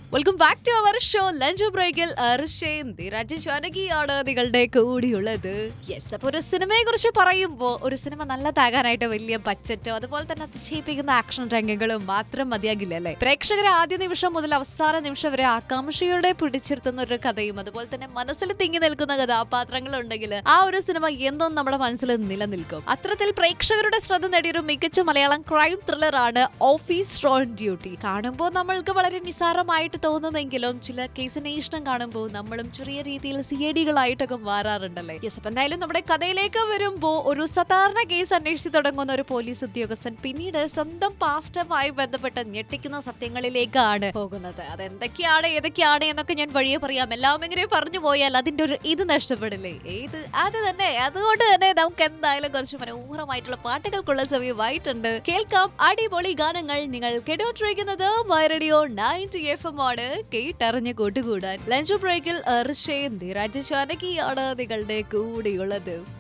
welcome back to our show lunch ബ്രേക്കിൽ രാജശാനകിയാണ് നിങ്ങളുടെ കൂടിയുള്ളത് യെസ് അപ്പൊ ഒരു സിനിമയെ കുറിച്ച് പറയുമ്പോൾ ഒരു സിനിമ നല്ലതാകാനായിട്ട് വലിയ ബഡ്ജറ്റോ അതുപോലെ തന്നെ അതിശയിപ്പിക്കുന്ന ആക്ഷൻ രംഗങ്ങളും മാത്രം മതിയാകില്ല അല്ലേ പ്രേക്ഷകരെ ആദ്യ നിമിഷം മുതൽ അവസാന നിമിഷം വരെ ആകാംക്ഷയോടെ പിടിച്ചിരുത്തുന്ന ഒരു കഥയും അതുപോലെ തന്നെ മനസ്സിൽ തിങ്ങി നിൽക്കുന്ന കഥാപാത്രങ്ങൾ ഉണ്ടെങ്കിൽ ആ ഒരു സിനിമ എന്നും നമ്മുടെ മനസ്സിൽ നിലനിൽക്കും അത്തരത്തിൽ പ്രേക്ഷകരുടെ ശ്രദ്ധ നേടിയൊരു മികച്ച മലയാളം ക്രൈം ത്രില്ലറാണ് ഓഫീസ് സ്ട്രോൺ ഡ്യൂട്ടി കാണുമ്പോൾ നമ്മൾക്ക് വളരെ നിസാരമായിട്ട് തോന്നുമെങ്കിലും ചില കേസ് അന്വേഷണം കാണുമ്പോൾ നമ്മളും ചെറിയ രീതിയിൽ സി ഐ ഡികളായിട്ടൊക്കെ മാറാറുണ്ടല്ലേ യെസ് അപ്പൊ എന്തായാലും നമ്മുടെ കഥയിലേക്ക് വരുമ്പോൾ ഒരു സാധാരണ കേസ് അന്വേഷിച്ച് തുടങ്ങുന്ന ഒരു പോലീസ് ഉദ്യോഗസ്ഥൻ പിന്നീട് സ്വന്തം പാസ്റ്റുമായി ബന്ധപ്പെട്ട ഞെട്ടിക്കുന്ന സത്യങ്ങളിലേക്കാണ് പോകുന്നത് അതെന്തൊക്കെയാണ് ഏതൊക്കെയാണ് എന്നൊക്കെ ഞാൻ വഴിയെ പറയാം എല്ലാം ഇങ്ങനെ പറഞ്ഞു പോയാൽ അതിന്റെ ഒരു ഇത് നഷ്ടപ്പെടില്ലേ ഏത് അത് തന്നെ അതുകൊണ്ട് തന്നെ നമുക്ക് എന്തായാലും കുറച്ച് മനോഹരമായിട്ടുള്ള പാട്ടുകൾക്കുള്ള സമയമായിട്ടുണ്ട് കേൾക്കാം അടിപൊളി ഗാനങ്ങൾ നിങ്ങൾ കേട്ടോണ്ടിരിക്കുന്നത് my radio ninety F M ആണ് കേട്ടറിഞ്ഞ് കൂട്ടുകൂടാൻ ലഞ്ച് ബ്രേക്കിൽ ഋഷേന്തി രാജശാനകിയാണ് നിങ്ങളുടെ കൂടെയുള്ളത്